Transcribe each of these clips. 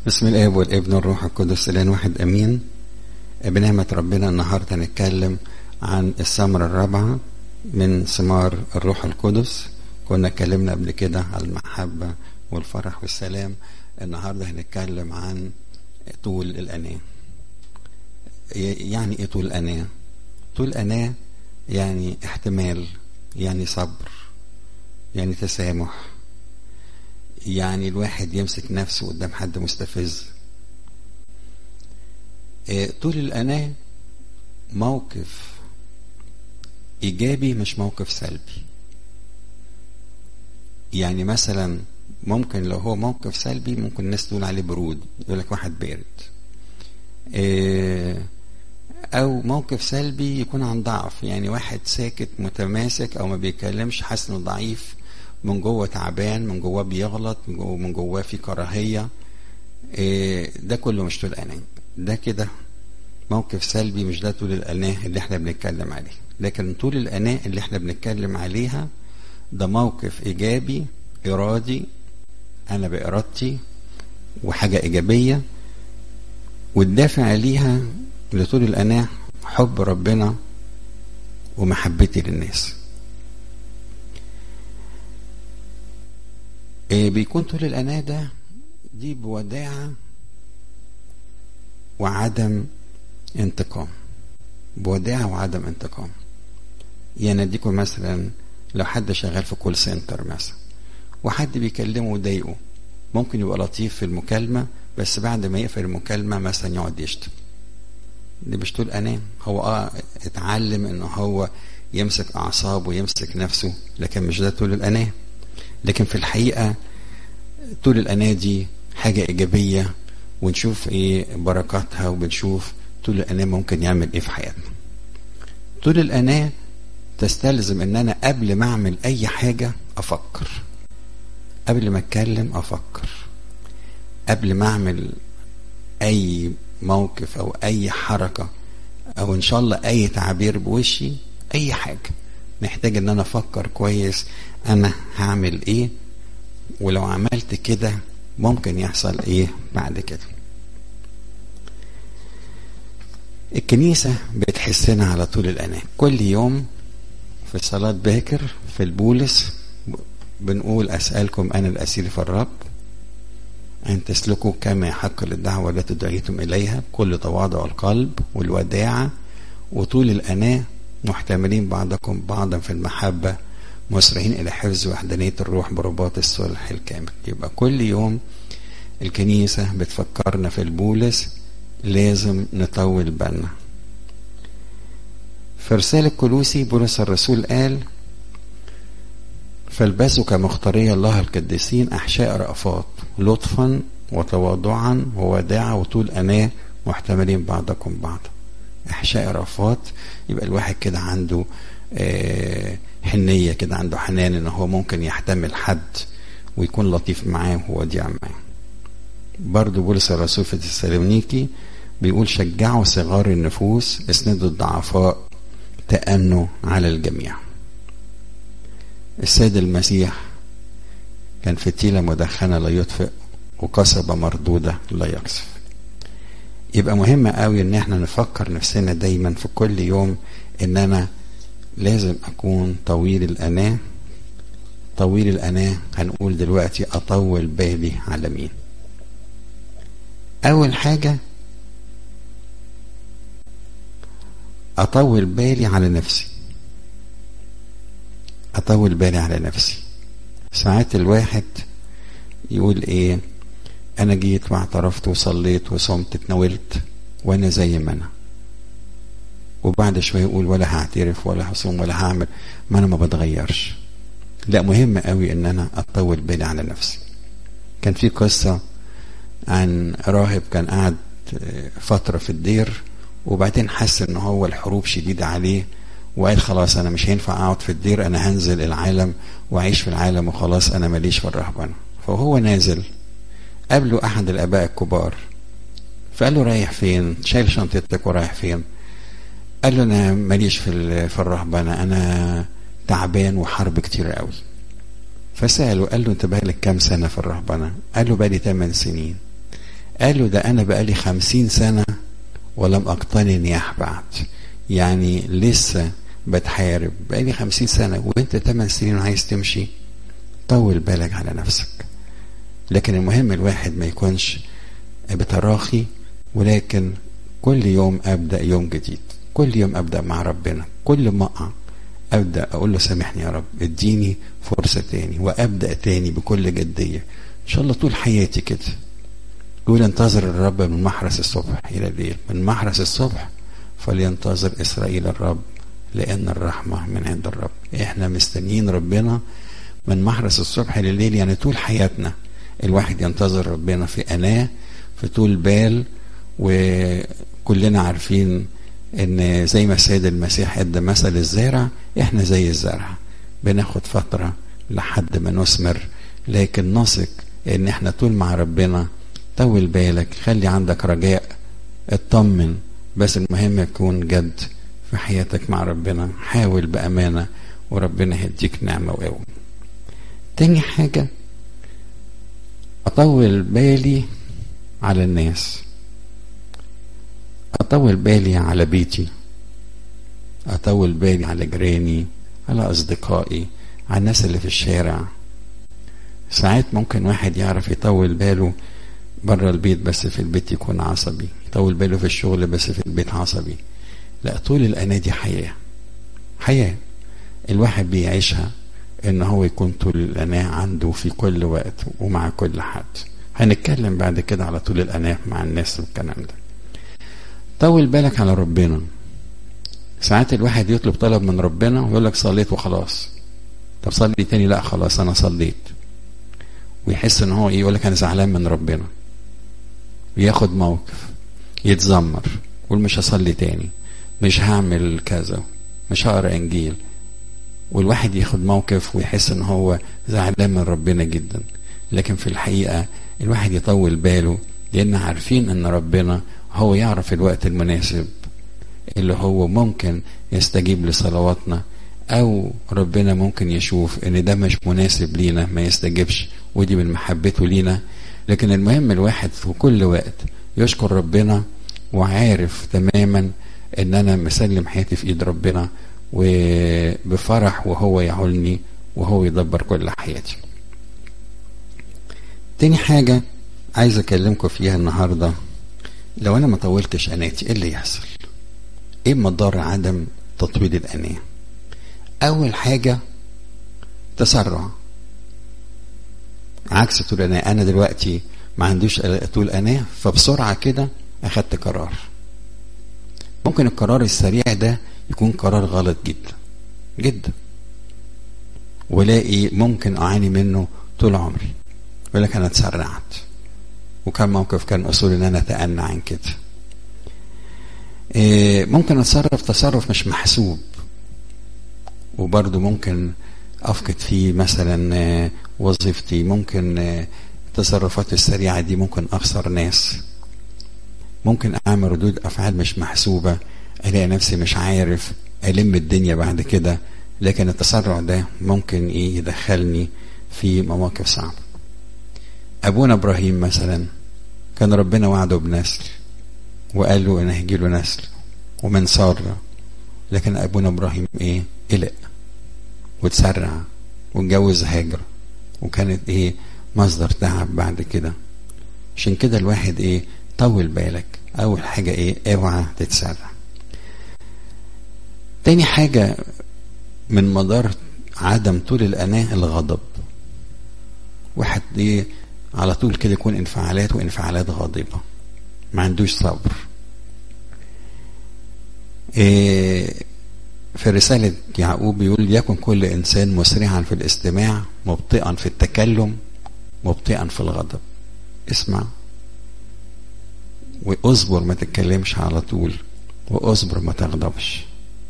بسم الاب والابن والروح القدس الان واحد امين بنعمة ربنا النهارده هنتكلم عن الثمرة الرابعة من ثمار الروح القدس كنا اتكلمنا قبل كده على المحبة والفرح والسلام النهارده هنتكلم عن طول الأناة يعني ايه طول الأناة طول الأناة يعني احتمال يعني صبر يعني تسامح يعني الواحد يمسك نفسه قدام حد مستفز طول الأناة موقف إيجابي مش موقف سلبي يعني مثلا ممكن لو هو موقف سلبي ممكن الناس تقول عليه برود يقول لك واحد بارد أو موقف سلبي يكون عن ضعف يعني واحد ساكت متماسك أو ما بيتكلمش حاسس إنه ضعيف من جوه تعبان من جواه بيغلط من جوه, من جواه في كراهية ده كله مش طول أناة ده كده موقف سلبي مش ده طول الأناة اللي احنا بنتكلم عليه لكن طول الأناة اللي احنا بنتكلم عليها ده موقف إيجابي إرادي أنا بإرادتي وحاجة إيجابية والدافع ليها لطول الأناة حب ربنا ومحبتي للناس إيه بيكون طول الأناة ده دي بوداعة وعدم انتقام بوداعة وعدم انتقام يعني اديكم مثلا لو حد شغال في كول سنتر مثلا وحد بيكلمه وضايقه ممكن يبقى لطيف في المكالمة بس بعد ما يقفل المكالمة مثلا يقعد يشتم دي مش طول أنام هو اه اتعلم ان هو يمسك أعصابه ويمسك نفسه لكن مش ده طول الأنام لكن في الحقيقة طول الأناة دي حاجة إيجابية ونشوف إيه بركاتها وبنشوف طول الأناة ممكن يعمل إيه في حياتنا طول الأناة تستلزم إن أنا قبل ما أعمل أي حاجة أفكر قبل ما أتكلم أفكر قبل ما أعمل أي موقف أو أي حركة أو إن شاء الله أي تعبير بوشي أي حاجة محتاج إن أنا أفكر كويس أنا هعمل إيه ولو عملت كده ممكن يحصل إيه بعد كده الكنيسة بتحسنا على طول الأناة كل يوم في صلاة باكر في البولس بنقول أسألكم أنا الأسير في الرب أن تسلكوا كما يحق للدعوة التي دعيتم إليها بكل تواضع القلب والوداعة وطول الأناة محتملين بعضكم بعضا في المحبة مسرعين إلى حفظ وحدانية الروح برباط الصلح الكامل يبقى كل يوم الكنيسة بتفكرنا في البولس لازم نطول بالنا في رسالة كلوسي بولس الرسول قال فالبسوا كمختاري الله القديسين أحشاء رأفات لطفا وتواضعا ووداعة وطول أناة محتملين بعضكم بعضا أحشاء رأفات يبقى الواحد كده عنده آه حنية كده عنده حنان إن هو ممكن يحتمل حد ويكون لطيف معاه ووديع معاه برضو بولس الرسول في تسالونيكي بيقول شجعوا صغار النفوس اسندوا الضعفاء تأنوا على الجميع السيد المسيح كان فتيلة مدخنة لا يطفئ وقصبة مردودة لا يقصف يبقى مهم قوي ان احنا نفكر نفسنا دايما في كل يوم ان انا لازم اكون طويل الاناه طويل الاناه هنقول دلوقتي اطول بالي على مين اول حاجه اطول بالي على نفسي اطول بالي على نفسي ساعات الواحد يقول ايه انا جيت واعترفت وصليت وصمت اتناولت وانا زي ما انا وبعد شويه يقول ولا هعترف ولا هصوم ولا هعمل ما انا ما بتغيرش لا مهم قوي ان انا اطول بالي على نفسي كان في قصه عن راهب كان قاعد فتره في الدير وبعدين حس ان هو الحروب شديده عليه وقال خلاص انا مش هينفع اقعد في الدير انا هنزل العالم واعيش في العالم وخلاص انا ماليش في الرهبنه فهو نازل قابله احد الاباء الكبار فقال له رايح فين شايل شنطتك ورايح فين قال له انا ماليش في في الرهبنه انا تعبان وحرب كتير قوي فساله قال له انت بقالك كام سنه في الرهبنه قال له بقالي 8 سنين قال له ده أنا بقالي خمسين سنة ولم أقتني بعد يعني لسه بتحارب بقالي خمسين سنة وانت تمن سنين عايز تمشي طول بالك على نفسك لكن المهم الواحد ما يكونش بتراخي ولكن كل يوم أبدأ يوم جديد كل يوم أبدأ مع ربنا كل ما أقع أبدأ أقول له سامحني يا رب اديني فرصة تاني وأبدأ تاني بكل جدية إن شاء الله طول حياتي كده يقول انتظر الرب من محرس الصبح إلى الليل من محرس الصبح فلينتظر إسرائيل الرب لأن الرحمة من عند الرب إحنا مستنيين ربنا من محرس الصبح لليل يعني طول حياتنا الواحد ينتظر ربنا في أناه في طول بال وكلنا عارفين ان زي ما السيد المسيح ادى مثل الزارع احنا زي الزرع بناخد فترة لحد ما نثمر لكن نثق ان احنا طول مع ربنا طول بالك خلي عندك رجاء اطمن بس المهم يكون جد في حياتك مع ربنا حاول بأمانة وربنا هيديك نعمة وقوة تاني حاجة أطول بالي على الناس أطول بالي على بيتي أطول بالي على جيراني على أصدقائي على الناس اللي في الشارع ساعات ممكن واحد يعرف يطول باله بره البيت بس في البيت يكون عصبي يطول باله في الشغل بس في البيت عصبي لا طول الأنا دي حياة حياة الواحد بيعيشها ان هو يكون طول الأناة عنده في كل وقت ومع كل حد هنتكلم بعد كده على طول الأناة مع الناس والكلام ده طول بالك على ربنا ساعات الواحد يطلب طلب من ربنا ويقول لك صليت وخلاص طب صلي تاني لا خلاص انا صليت ويحس ان هو ايه يقول لك انا زعلان من ربنا وياخد موقف يتذمر يقول مش هصلي تاني مش هعمل كذا مش هقرا انجيل والواحد ياخد موقف ويحس ان هو زعلان من ربنا جدا لكن في الحقيقه الواحد يطول باله لان عارفين ان ربنا هو يعرف الوقت المناسب اللي هو ممكن يستجيب لصلواتنا او ربنا ممكن يشوف ان ده مش مناسب لينا ما يستجيبش ودي من محبته لينا لكن المهم الواحد في كل وقت يشكر ربنا وعارف تماما ان انا مسلم حياتي في ايد ربنا وبفرح وهو يعولني وهو يدبر كل حياتي تاني حاجة عايز اكلمكم فيها النهارده لو انا ما طولتش اناتي ايه اللي يحصل ايه مضار عدم تطويل الاناه اول حاجه تسرع عكس طول اناه انا دلوقتي ما عنديش طول اناه فبسرعه كده اخدت قرار ممكن القرار السريع ده يكون قرار غلط جدا جدا ولاقي ممكن اعاني منه طول عمري يقول لك انا اتسرعت وكان موقف كان اصول ان انا اتأنى عن كده إيه ممكن اتصرف تصرف مش محسوب وبرضه ممكن افقد فيه مثلا وظيفتي ممكن التصرفات السريعة دي ممكن اخسر ناس ممكن اعمل ردود افعال مش محسوبة الاقي نفسي مش عارف الم الدنيا بعد كده لكن التسرع ده ممكن ايه يدخلني في مواقف صعبة ابونا ابراهيم مثلا كان ربنا وعده بنسل وقال له ان هيجي له نسل ومن سارة لكن ابونا ابراهيم ايه قلق وتسرع واتجوز هاجر وكانت ايه مصدر تعب بعد كده عشان كده الواحد ايه طول بالك اول حاجة ايه اوعى تتسرع تاني حاجة من مدار عدم طول الأناة الغضب واحد ايه على طول كده يكون انفعالات وانفعالات غاضبة ما عندوش صبر إيه في رسالة يعقوب بيقول يكن كل إنسان مسرعا في الاستماع مبطئا في التكلم مبطئا في الغضب اسمع واصبر ما تتكلمش على طول واصبر ما تغضبش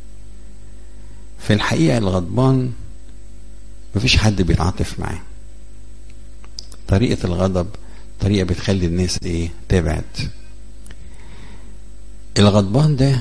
في الحقيقة الغضبان مفيش حد بيتعاطف معاه طريقة الغضب طريقة بتخلي الناس ايه تبعد الغضبان ده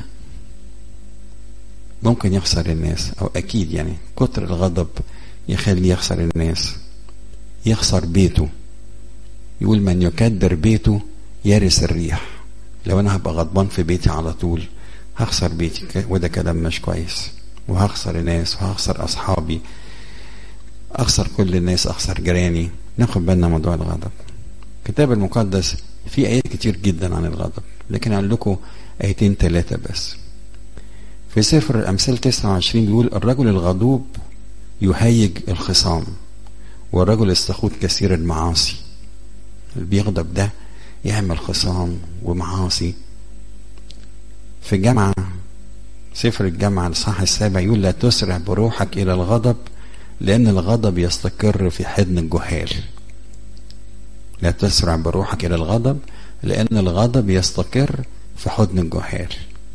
ممكن يخسر الناس او اكيد يعني كتر الغضب يخلي يخسر الناس يخسر بيته يقول من يكدر بيته يرث الريح لو انا هبقى غضبان في بيتي على طول هخسر بيتي وده كلام مش كويس وهخسر الناس وهخسر اصحابي اخسر كل الناس اخسر جيراني ناخد بالنا موضوع الغضب الكتاب المقدس فيه ايات كتير جدا عن الغضب لكن اقول لكم ايتين ثلاثه بس في سفر الامثال 29 بيقول الرجل الغضوب يهيج الخصام والرجل السخوط كثير المعاصي اللي بيغضب ده يعمل خصام ومعاصي في الجامعة سفر الجامعة الصح السابع يقول لا تسرع بروحك إلى الغضب لأن الغضب يستقر في حضن الجهال لا تسرع بروحك إلى الغضب لأن الغضب يستقر في حضن الجهال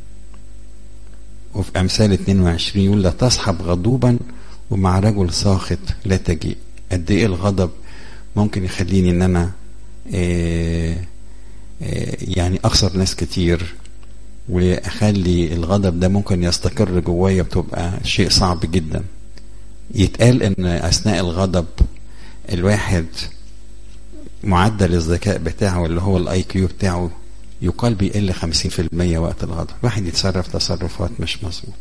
وفي أمثال 22 يقول لا تصحب غضوبا ومع رجل ساخط لا تجيء قد إيه الغضب ممكن يخليني إن أنا إيه إيه يعني أخسر ناس كتير واخلي الغضب ده ممكن يستقر جوايا بتبقى شيء صعب جدا يتقال ان اثناء الغضب الواحد معدل الذكاء بتاعه اللي هو الاي كيو بتاعه يقال بيقل 50% وقت الغضب الواحد يتصرف تصرفات مش مظبوطه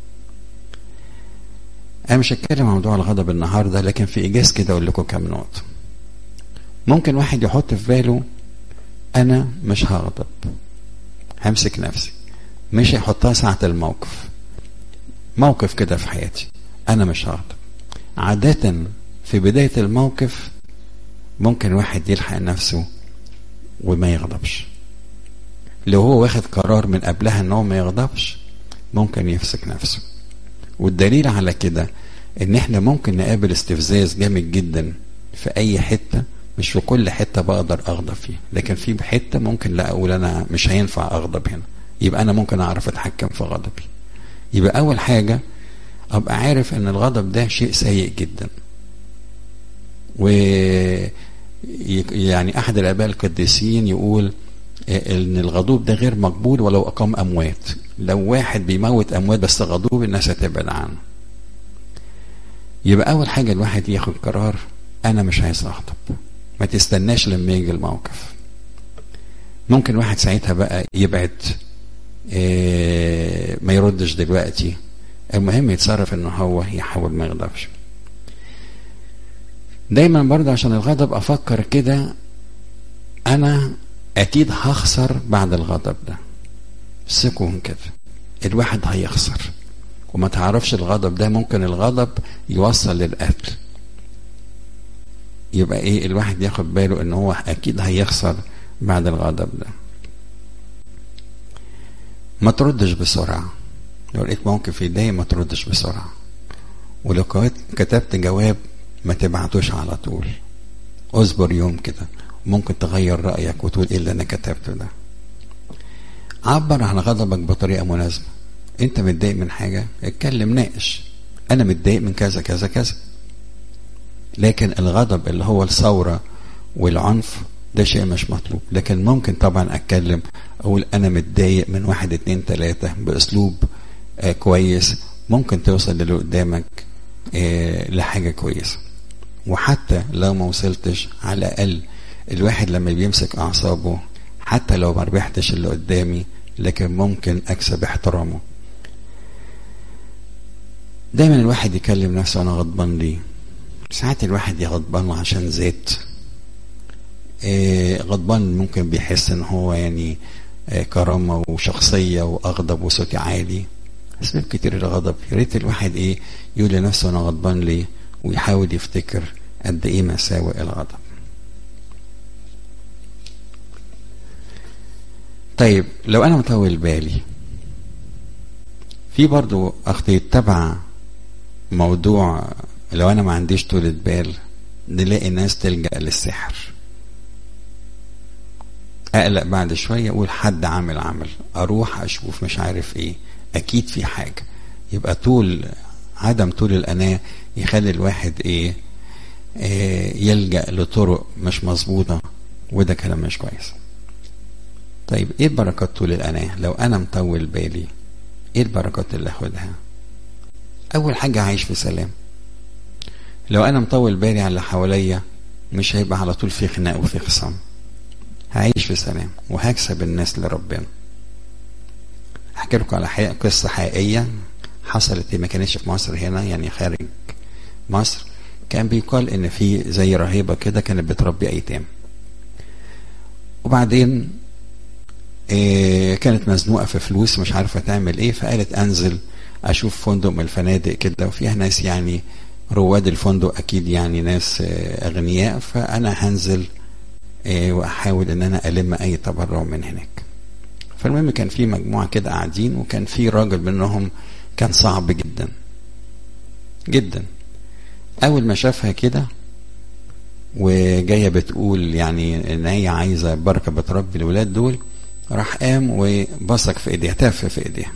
انا مش هتكلم عن موضوع الغضب النهارده لكن في ايجاز كده اقول لكم كام نقطه ممكن واحد يحط في باله انا مش هغضب همسك نفسي مش هيحطها ساعة الموقف موقف كده في حياتي أنا مش هغضب عادة في بداية الموقف ممكن واحد يلحق نفسه وما يغضبش لو هو واخد قرار من قبلها ان هو ما يغضبش ممكن يمسك نفسه والدليل على كده ان احنا ممكن نقابل استفزاز جامد جدا في اي حته مش في كل حته بقدر اغضب فيها لكن في حته ممكن لا اقول انا مش هينفع اغضب هنا يبقى انا ممكن اعرف اتحكم في غضبي يبقى اول حاجه ابقى عارف ان الغضب ده شيء سيء جدا و يعني احد الاباء القديسين يقول ان الغضوب ده غير مقبول ولو اقام اموات لو واحد بيموت اموات بس غضوب الناس هتبعد عنه يبقى اول حاجه الواحد ياخد قرار انا مش عايز اغضب ما تستناش لما يجي الموقف ممكن واحد ساعتها بقى يبعد إيه ما يردش دلوقتي المهم يتصرف ان هو يحاول ما يغضبش دايما برضه عشان الغضب افكر كده انا اكيد هخسر بعد الغضب ده سكون كده الواحد هيخسر وما تعرفش الغضب ده ممكن الغضب يوصل للقتل يبقى ايه الواحد ياخد باله ان هو اكيد هيخسر بعد الغضب ده ما تردش بسرعة لو لقيت موقف يضايق ما تردش بسرعة ولو كتبت جواب ما تبعتوش على طول اصبر يوم كده ممكن تغير رأيك وتقول ايه اللي انا كتبته ده عبر عن غضبك بطريقة مناسبة انت متضايق من حاجة اتكلم ناقش انا متضايق من كذا كذا كذا لكن الغضب اللي هو الثورة والعنف ده شيء مش مطلوب لكن ممكن طبعا اتكلم اقول انا متضايق من واحد اتنين تلاتة باسلوب آه كويس ممكن توصل للي قدامك آه لحاجة كويسة وحتى لو ما وصلتش على الاقل الواحد لما بيمسك اعصابه حتى لو ما ربحتش اللي قدامي لكن ممكن اكسب احترامه دايما الواحد يكلم نفسه انا غضبان ليه ساعات الواحد يغضبان عشان زيت إيه غضبان ممكن بيحس ان هو يعني إيه كرامه وشخصيه واغضب وصوتي عالي اسباب كتير الغضب يا ريت الواحد ايه يقول لنفسه انا غضبان ليه ويحاول يفتكر قد ايه مساوئ الغضب طيب لو انا مطول بالي في برضو اختي يتبع موضوع لو انا ما عنديش طولة بال نلاقي ناس تلجأ للسحر اقلق بعد شوية اقول حد عامل عمل اروح اشوف مش عارف ايه اكيد في حاجة يبقى طول عدم طول الاناة يخلي الواحد ايه, إيه يلجأ لطرق مش مظبوطة وده كلام مش كويس طيب ايه بركات طول الاناة لو انا مطول بالي ايه البركات اللي اخدها اول حاجة عايش في سلام لو انا مطول بالي على اللي حواليا مش هيبقى على طول في خناق وفي خصام هعيش في سلام وهكسب الناس لربنا احكي لكم على حقيقة قصة حقيقية حصلت ما كانتش في مصر هنا يعني خارج مصر كان بيقال ان في زي رهيبة كده كانت بتربي ايتام وبعدين إيه كانت مزنوقة في فلوس مش عارفة تعمل ايه فقالت انزل اشوف فندق من الفنادق كده وفيها ناس يعني رواد الفندق اكيد يعني ناس اغنياء فانا هنزل إيه واحاول ان انا الم اي تبرع من هناك فالمهم كان في مجموعة كده قاعدين وكان في راجل منهم كان صعب جدا جدا اول ما شافها كده وجاية بتقول يعني ان هي عايزة بركة بتربي الولاد دول راح قام وبصق في ايديها تف في ايديها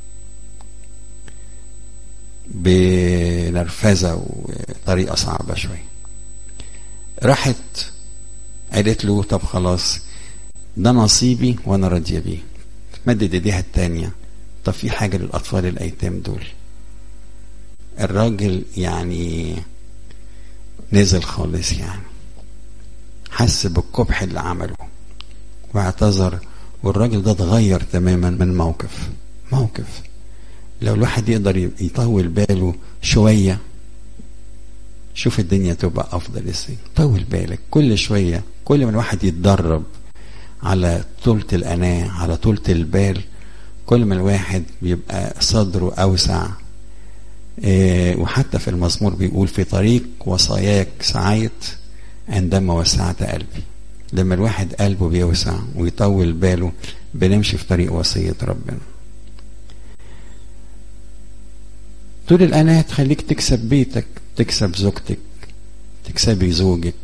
بنرفزة وطريقة صعبة شوية راحت قالت له طب خلاص ده نصيبي وانا راضية بيه مدد ايديها التانية طب في حاجة للأطفال الأيتام دول الراجل يعني نزل خالص يعني حس بالقبح اللي عمله واعتذر والراجل ده اتغير تماما من موقف موقف لو الواحد يقدر يطول باله شوية شوف الدنيا تبقى أفضل ازاي طول بالك كل شوية كل ما الواحد يتدرب على طولة الأناة على طولة البال كل ما الواحد بيبقى صدره أوسع إيه وحتى في المزمور بيقول في طريق وصاياك سعيت عندما وسعت قلبي لما الواحد قلبه بيوسع ويطول باله بنمشي في طريق وصية ربنا طول الأناة تخليك تكسب بيتك تكسب زوجتك تكسبي زوجك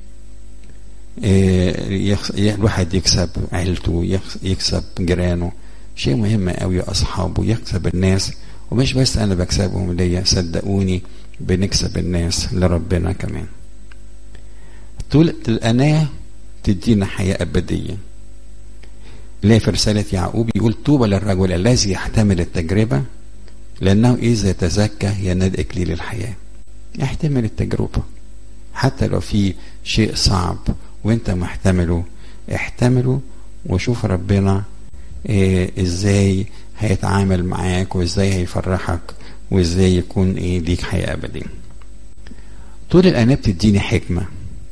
إيه الواحد يكسب عيلته يكسب جيرانه شيء مهم قوي أصحابه يكسب الناس ومش بس أنا بكسبهم ليا صدقوني بنكسب الناس لربنا كمان طول الأناة تدينا حياة أبدية ليه في رسالة يعقوب يقول طوبى للرجل الذي يحتمل التجربة لأنه إذا تزكى ينال إكليل الحياة يحتمل التجربة حتى لو في شيء صعب وانت محتمله احتمله وشوف ربنا إيه ازاي هيتعامل معاك وازاي هيفرحك وازاي يكون ايه ليك حياة أبدية طول الأناة بتديني حكمة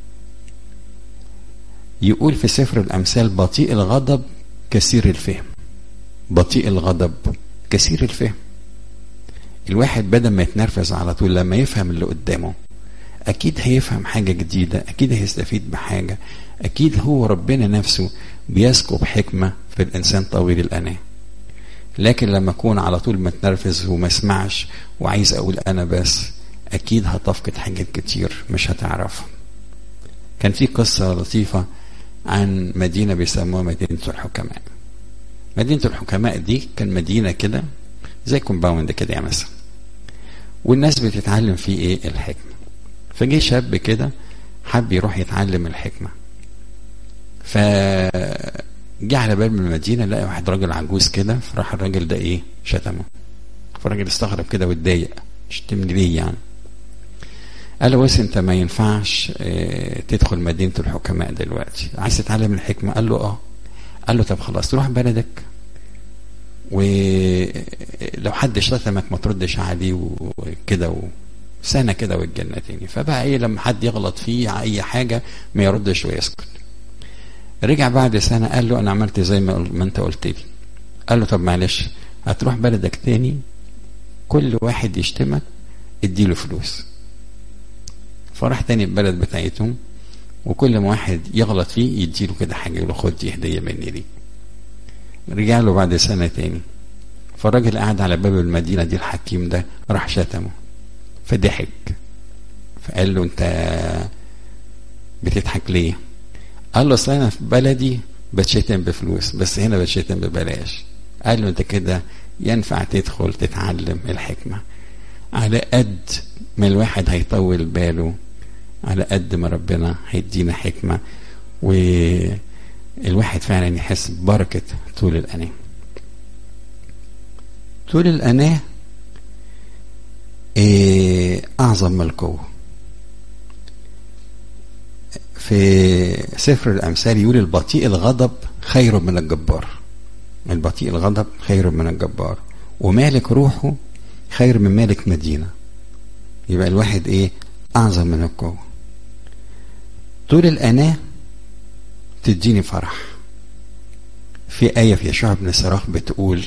يقول في سفر الأمثال بطيء الغضب كثير الفهم بطيء الغضب كثير الفهم الواحد بدل ما يتنرفز على طول لما يفهم اللي قدامه أكيد هيفهم حاجة جديدة أكيد هيستفيد بحاجة أكيد هو ربنا نفسه بيسكب حكمة في الإنسان طويل الأناة لكن لما أكون على طول متنرفز وما اسمعش وعايز أقول أنا بس أكيد هتفقد حاجات كتير مش هتعرفها كان في قصة لطيفة عن مدينة بيسموها مدينة الحكماء مدينة الحكماء دي كان مدينة كده زي كومباوند كده يعني مثلا والناس بتتعلم فيه ايه الحكمة فجه شاب كده حب يروح يتعلم الحكمة فجه على باب من المدينة لقى واحد راجل عجوز كده فراح الراجل ده ايه شتمه فالراجل استغرب كده واتضايق شتمني ليه يعني قال له بس انت ما ينفعش اه تدخل مدينة الحكماء دلوقتي عايز تتعلم الحكمة قال له اه قال له طب خلاص تروح بلدك ولو حد شتمك ما تردش عليه وكده سنة كده والجنة تاني فبقى ايه لما حد يغلط فيه اي حاجة ما يردش ويسكت رجع بعد سنة قال له انا عملت زي ما, ما انت قلت لي قال له طب معلش هتروح بلدك تاني كل واحد يشتمك اديله فلوس فراح تاني البلد بتاعتهم وكل ما واحد يغلط فيه يديله كده حاجة يقول له خد دي هدية مني دي رجع له بعد سنة تاني فالراجل قاعد على باب المدينة دي الحكيم ده راح شتمه فضحك فقال له انت بتضحك ليه قال له اصل انا في بلدي بتشتم بفلوس بس هنا بتشتم ببلاش قال له انت كده ينفع تدخل تتعلم الحكمة على قد ما الواحد هيطول باله على قد ما ربنا هيدينا حكمة والواحد فعلا يحس ببركة طول الأناة طول الأناة إيه أعظم من القوة في سفر الأمثال يقول البطيء الغضب خير من الجبار البطيء الغضب خير من الجبار ومالك روحه خير من مالك مدينة يبقى الواحد ايه أعظم من القوة طول الأناة تديني فرح في آية في يشوع بن سراخ بتقول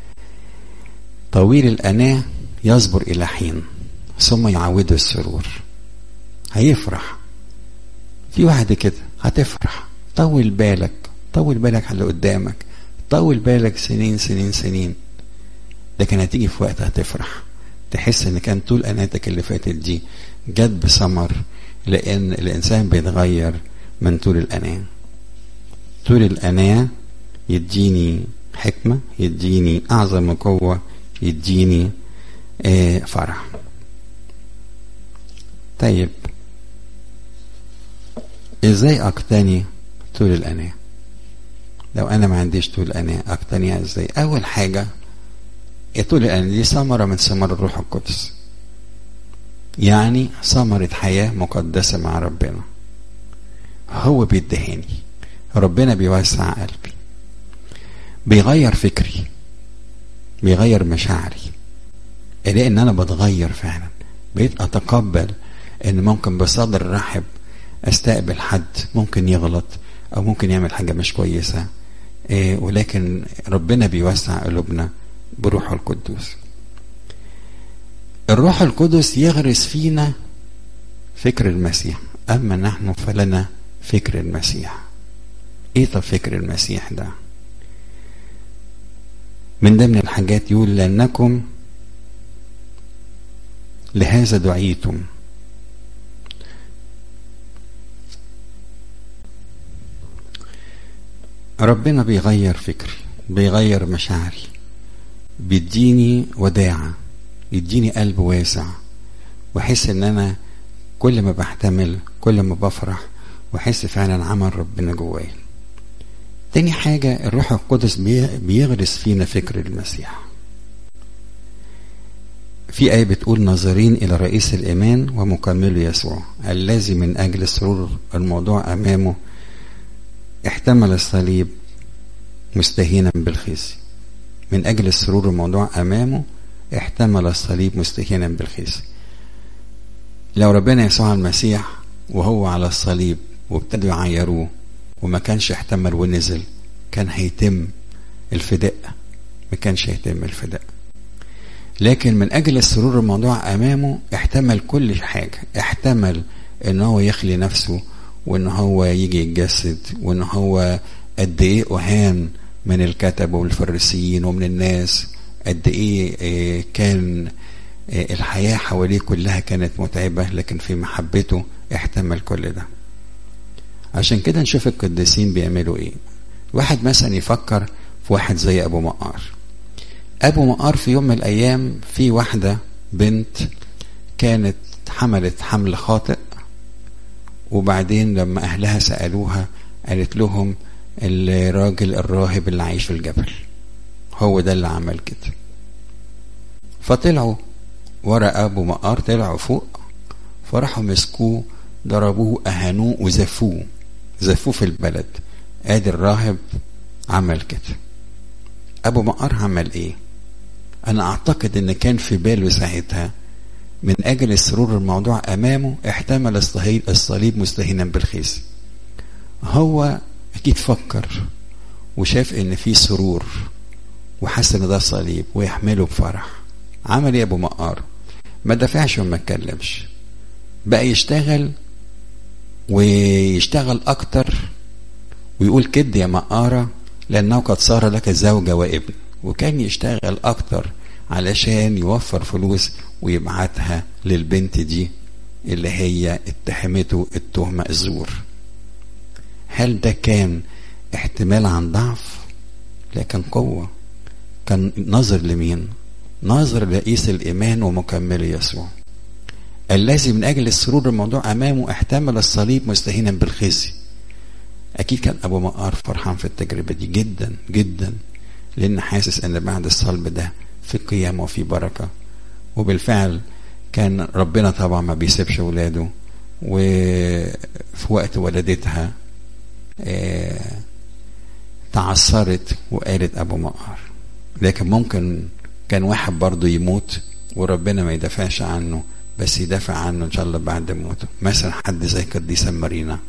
طويل الأناة يصبر إلى حين ثم يعوده السرور هيفرح في واحد كده هتفرح طول بالك طول بالك على اللي قدامك طول بالك سنين سنين سنين لكن هتيجي في وقت هتفرح تحس ان كان طول اناتك اللي فاتت دي جت بثمر لان الانسان بيتغير من طول الاناه طول الاناه يديني حكمه يديني اعظم قوه يديني آه فرح طيب ازاي اقتني طول الاناه لو انا ما عنديش طول اناه اقتنيها ازاي اول حاجه طول الاناه دي ثمره من ثمار الروح القدس يعني ثمرة حياة مقدسة مع ربنا هو بيدهاني ربنا بيوسع قلبي بيغير فكري بيغير مشاعري الاقي ان انا بتغير فعلا بقيت اتقبل ان ممكن بصدر رحب استقبل حد ممكن يغلط او ممكن يعمل حاجه مش كويسه إيه ولكن ربنا بيوسع قلوبنا بروحه القدوس الروح القدس يغرس فينا فكر المسيح اما نحن فلنا فكر المسيح ايه طب فكر المسيح ده من ضمن الحاجات يقول لانكم لهذا دعيتم ربنا بيغير فكري بيغير مشاعري بيديني وداعة يديني قلب واسع واحس ان انا كل ما بحتمل كل ما بفرح واحس فعلا عمل ربنا جوايا تاني حاجة الروح القدس بيغرس فينا فكر المسيح في آية بتقول ناظرين إلى رئيس الإيمان ومكمله يسوع الذي من أجل سرور الموضوع أمامه احتمل الصليب مستهينا بالخزي من أجل السرور الموضوع أمامه احتمل الصليب مستهينا بالخزي لو ربنا يسوع المسيح وهو على الصليب وابتدوا يعيروه وما كانش احتمل ونزل كان هيتم الفداء ما كانش هيتم الفداء لكن من اجل السرور الموضوع امامه احتمل كل حاجه احتمل ان هو يخلي نفسه وان هو يجي يتجسد وان هو قد ايه اهان من الكتب والفريسيين ومن الناس قد ايه كان الحياه حواليه كلها كانت متعبه لكن في محبته احتمل كل ده عشان كده نشوف القديسين بيعملوا ايه واحد مثلا يفكر في واحد زي ابو مقار ابو مقار في يوم من الايام في واحده بنت كانت حملت حمل خاطئ وبعدين لما اهلها سالوها قالت لهم الراجل الراهب اللي عايش في الجبل هو ده اللي عمل كده فطلعوا ورا ابو مقار طلعوا فوق فراحوا مسكوه ضربوه اهانوه وزفوه زفوه في البلد ادي الراهب عمل كده ابو مقار عمل ايه انا اعتقد ان كان في باله ساعتها من اجل السرور الموضوع امامه احتمل الصليب مستهينا بالخيس هو اكيد فكر وشاف ان في سرور وحس ان ده صليب ويحمله بفرح عمل ايه ابو مقار ما دافعش وما اتكلمش بقى يشتغل ويشتغل اكتر ويقول كد يا مقارة لأنه قد صار لك زوجة وابن وكان يشتغل أكتر علشان يوفر فلوس ويبعتها للبنت دي اللي هي اتهمته التهمة الزور هل ده كان احتمال عن ضعف لا كان قوة كان نظر لمين ناظر رئيس الإيمان ومكمل يسوع الذي من أجل السرور الموضوع أمامه احتمل الصليب مستهينا بالخزي أكيد كان أبو مقار فرحان في التجربة دي جدا جدا لأن حاسس أن بعد الصلب ده في قيامة وفي بركة وبالفعل كان ربنا طبعا ما بيسيبش ولاده وفي وقت ولادتها تعثرت وقالت ابو مقر لكن ممكن كان واحد برضه يموت وربنا ما يدافعش عنه بس يدافع عنه ان شاء الله بعد موته مثلا حد زي قديسة مارينا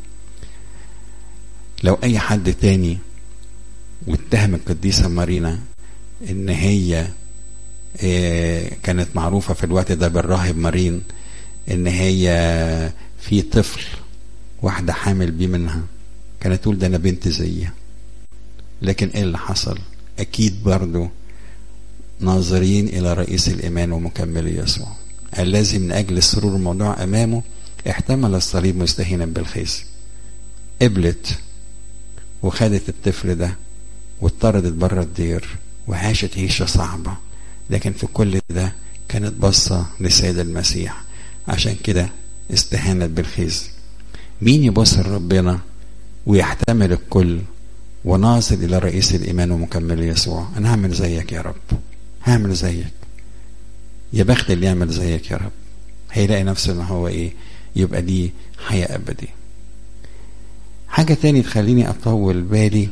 لو اي حد تاني واتهم القديسة مارينا ان هي كانت معروفة في الوقت ده بالراهب مارين ان هي في طفل واحدة حامل بيه منها كانت تقول ده انا بنت زيها لكن ايه اللي حصل اكيد برضو ناظرين الى رئيس الايمان ومكمل يسوع الذي من اجل السرور الموضوع امامه احتمل الصليب مستهينا بالخزي قبلت وخدت الطفل ده واتطردت بره الدير وعاشت عيشه صعبه لكن في كل ده كانت باصه للسيد المسيح عشان كده استهانت بالخزي مين يبص لربنا ويحتمل الكل وناظر الى رئيس الايمان ومكمل يسوع انا هعمل زيك يا رب هعمل زيك يا بخت اللي يعمل زيك يا رب هيلاقي نفسه ان هو ايه يبقى دي حياة ابدية حاجة تاني تخليني اطول بالي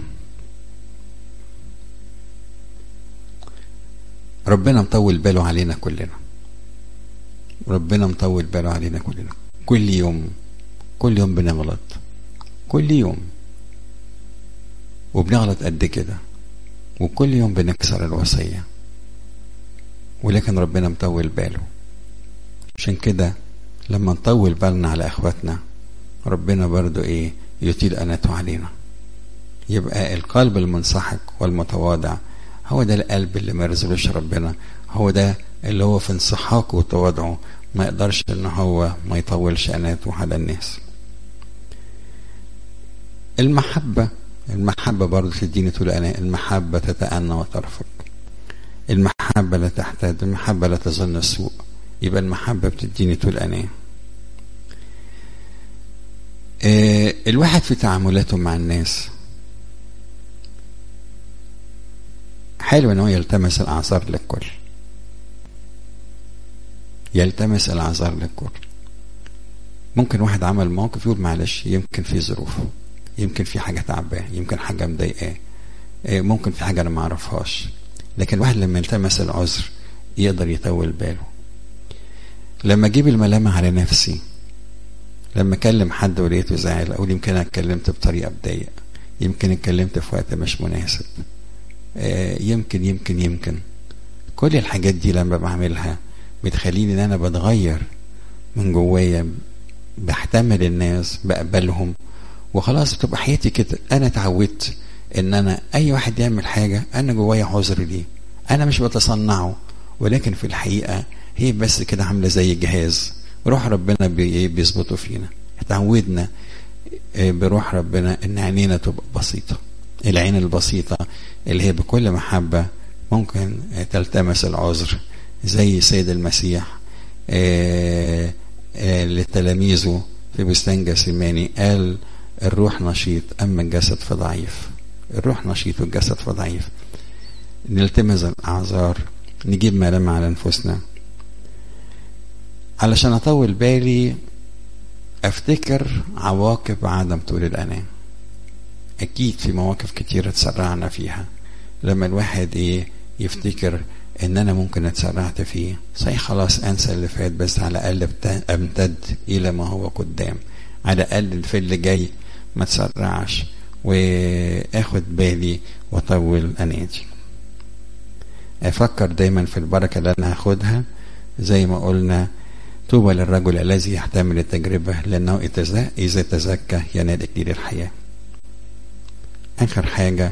ربنا مطول باله علينا كلنا ربنا مطول باله علينا كلنا كل يوم كل يوم بنغلط كل يوم وبنغلط قد كده وكل يوم بنكسر الوصية ولكن ربنا مطول باله عشان كده لما نطول بالنا على اخواتنا ربنا برضو ايه يطيل اناته علينا يبقى القلب المنسحق والمتواضع هو ده القلب اللي ما يرزقوش ربنا هو ده اللي هو في انسحاقه وتواضعه ما يقدرش ان هو ما يطولش اناته على الناس المحبة المحبة برضه تديني طول أنا المحبة تتأنى وترفق المحبة لا تحتاج المحبة لا تظن السوء يبقى المحبة بتديني طول أنا آه الواحد في تعاملاته مع الناس حلو ان هو يلتمس الاعذار للكل يلتمس الاعذار للكل ممكن واحد عمل موقف يقول معلش يمكن في ظروف يمكن في حاجه تعباه يمكن حاجه مضايقاه ممكن في حاجه انا ما اعرفهاش لكن الواحد لما يلتمس العذر يقدر يطول باله لما اجيب الملامه على نفسي لما اكلم حد ولقيته زعل اقول يمكن انا اتكلمت بطريقه بضايق يمكن اتكلمت في وقت مش مناسب يمكن يمكن يمكن كل الحاجات دي لما بعملها بتخليني ان انا بتغير من جوايا بحتمل الناس بقبلهم وخلاص بتبقى حياتي كده انا اتعودت ان انا اي واحد يعمل حاجه انا جوايا عذر ليه انا مش بتصنعه ولكن في الحقيقه هي بس كده عامله زي جهاز روح ربنا بيظبطه فينا اتعودنا بروح ربنا ان عينينا تبقى بسيطه العين البسيطه اللي هي بكل محبه ممكن تلتمس العذر زي سيد المسيح لتلاميذه في بستان جاسماني قال الروح نشيط اما الجسد فضعيف الروح نشيط والجسد فضعيف نلتمس الاعذار نجيب ملامة على انفسنا علشان اطول بالي افتكر عواقب عدم طول الانام اكيد في مواقف كتيرة اتسرعنا فيها لما الواحد ايه يفتكر ان انا ممكن اتسرعت فيه صحيح خلاص انسى اللي فات بس على الاقل امتد الى ما هو قدام على الاقل في اللي جاي ما تسرعش واخد بالي واطول انادي افكر دايما في البركه اللي انا هاخدها زي ما قلنا طوبى للرجل الذي يحتمل التجربه لانه اذا تزكى ينال اكليل الحياه اخر حاجه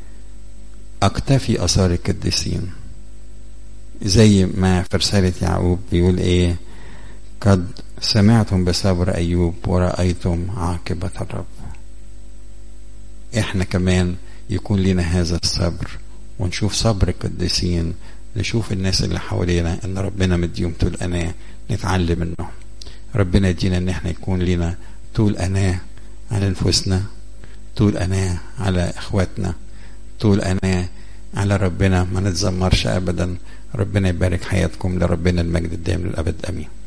اقتفي اثار القديسين زي ما في رسالة يعقوب بيقول ايه قد سمعتم بصبر ايوب ورأيتم عاقبة الرب احنا كمان يكون لنا هذا الصبر ونشوف صبر القديسين نشوف الناس اللي حوالينا ان ربنا مديهم طول اناه نتعلم منهم ربنا يدينا ان احنا يكون لنا طول اناه على انفسنا طول اناه على اخواتنا طول اناه على ربنا ما نتذمرش ابدا ربنا يبارك حياتكم لربنا المجد الدائم للابد امين